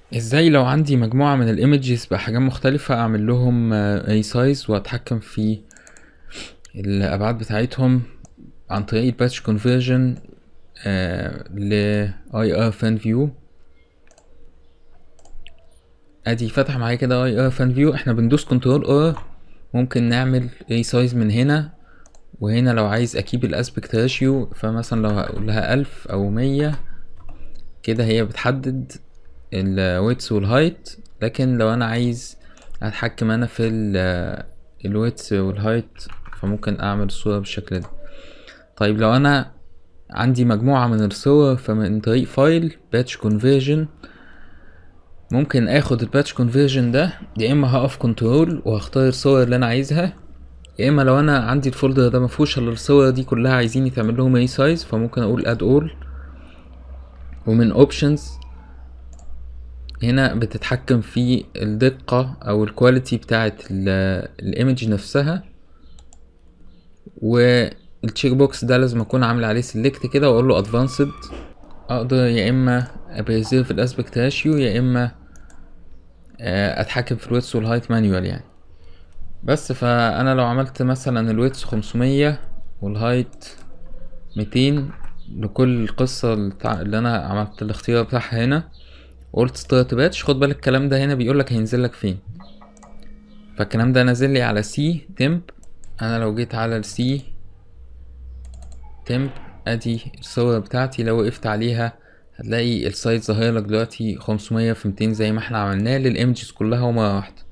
ازاي لو عندي مجموعة من الايمجز بأحجام مختلفة اعمل لهم اي سايز واتحكم في الابعاد بتاعتهم عن طريق الباتش كونفرجن ل اي ار فان فيو ادي فتح معايا كده اي ار فان فيو احنا بندوس كنترول ار ممكن نعمل اي سايز من هنا وهنا لو عايز اكيب الاسبكت راشيو فمثلا لو هقول لها الف او مية كده هي بتحدد الويتس والهايت لكن لو انا عايز اتحكم انا في الويتس والهايت فممكن اعمل الصورة بالشكل ده طيب لو انا عندي مجموعة من الصور فمن طريق فايل باتش كونفرجن ممكن اخد الباتش كونفرجن ده يا اما هقف كنترول وهختار الصور اللي انا عايزها يا اما لو انا عندي الفولدر ده مفهوش الا الصور دي كلها عايزين يتعمل لهم اي سايز فممكن اقول اد اول ومن اوبشنز هنا بتتحكم في الدقة او الكواليتي بتاعة الايمج نفسها والتشيك بوكس ده لازم اكون عامل عليه سيلكت كده واقول له ادفانسد اقدر يا اما ابريزيرف الاسبكت راشيو يا اما اتحكم في الويتس والهايت مانيوال يعني بس فانا لو عملت مثلا الويتس خمسمية والهايت ميتين لكل القصة اللي انا عملت الاختيار بتاعها هنا وقلت ستارت باتش خد بالك الكلام ده هنا بيقولك هينزل لك فين فالكلام ده نازل لي على سي تمب انا لو جيت على السي تمب ادي الصور بتاعتي لو وقفت عليها هتلاقي السايت ظاهر لك دلوقتي خمسمية في ميتين زي ما احنا عملناه للايمجز كلها ومرة واحدة